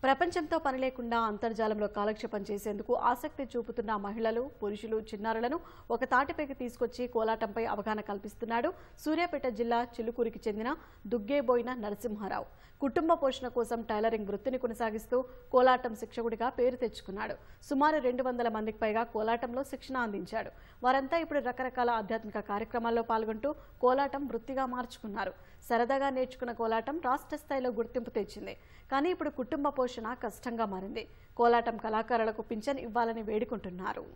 ప్రపంచంతో పని లేకుండా అంతర్జాలంలో కాలక్షేపం చేసేందుకు ఆసక్తి చూపుతున్న మహిళలు పురుషులు చిన్నారులను ఒక తాటిపైకి తీసుకొచ్చి కోలాటంపై అవగాహన కల్పిస్తున్నాడు సూర్యాపేట జిల్లా చిలుకూరికి చెందిన దుగ్గేబోయిన నరసింహారావు కుటుంబ పోషణ కోసం టైలరింగ్ వృత్తిని కొనసాగిస్తూ కోలాటం శిక్షకుడిగా పేరు తెచ్చుకున్నాడు సుమారు రెండు వందల మందికి పైగా కోలాటంలో శిక్షణ అందించాడు వారంతా ఇప్పుడు రకరకాల ఆధ్యాత్మిక కార్యక్రమాల్లో పాల్గొంటూ కోలాటం వృత్తిగా మార్చుకున్నారు సరదాగా నేర్చుకున్న కోలాటం రాష్ట్ర స్థాయిలో గుర్తింపు తెచ్చింది కానీ ఇప్పుడు కుటుంబ పోషణ కష్టంగా మారింది కోలాటం కళాకారులకు పింఛన్ ఇవ్వాలని వేడుకుంటున్నారు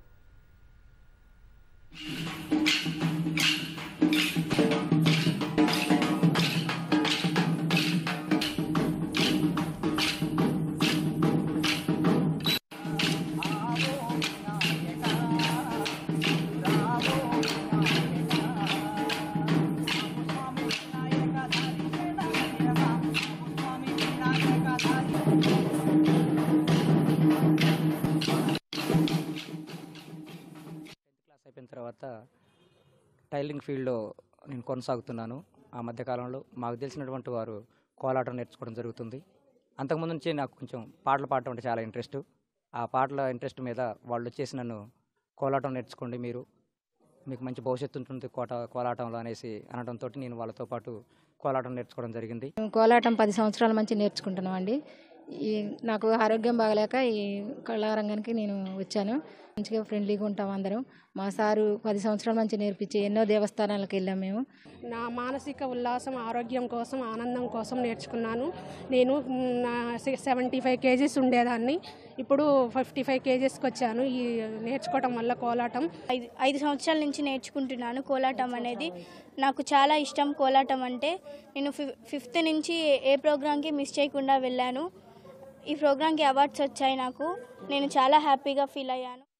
టెన్త్ క్లాస్ అయిపోయిన తర్వాత టైలరింగ్ ఫీల్డ్లో నేను కొనసాగుతున్నాను ఆ మధ్యకాలంలో మాకు తెలిసినటువంటి వారు కోలాటం నేర్చుకోవడం జరుగుతుంది అంతకుముందు నుంచి నాకు కొంచెం పాటలు పాడటం అంటే చాలా ఇంట్రెస్ట్ ఆ పాటల ఇంట్రెస్ట్ మీద వాళ్ళు వచ్చేసి నన్ను కోలాటం నేర్చుకోండి మీరు మీకు మంచి భవిష్యత్తు ఉంటుంది కోట కోలాటంలో అనేసి అనడంతో నేను వాళ్ళతో పాటు కోలాటం నేర్చుకోవడం జరిగింది మేము కోలాటం పది సంవత్సరాల నుంచి నేర్చుకుంటున్నాం అండి ఈ నాకు ఆరోగ్యం బాగలేక ఈ కళారంగానికి నేను వచ్చాను మంచిగా ఫ్రెండ్లీగా ఉంటాం అందరం మా సారు పది సంవత్సరాల నుంచి నేర్పించి ఎన్నో దేవస్థానాలకు వెళ్ళాం మేము నా మానసిక ఉల్లాసం ఆరోగ్యం కోసం ఆనందం కోసం నేర్చుకున్నాను నేను సెవెంటీ ఫైవ్ కేజీస్ ఉండేదాన్ని ఇప్పుడు ఫిఫ్టీ ఫైవ్ కేజీస్కి వచ్చాను ఈ నేర్చుకోవటం వల్ల కోలాటం ఐదు ఐదు సంవత్సరాల నుంచి నేర్చుకుంటున్నాను కోలాటం అనేది నాకు చాలా ఇష్టం కోలాటం అంటే నేను ఫిఫ్ ఫిఫ్త్ నుంచి ఏ- ఏ ప్రోగ్రామ్కి మిస్ చేయకుండా వెళ్ళాను ఈ ప్రోగ్రామ్కి అవార్డ్స్ వచ్చాయి నాకు నేను చాలా హ్యాపీగా ఫీల్ అయ్యాను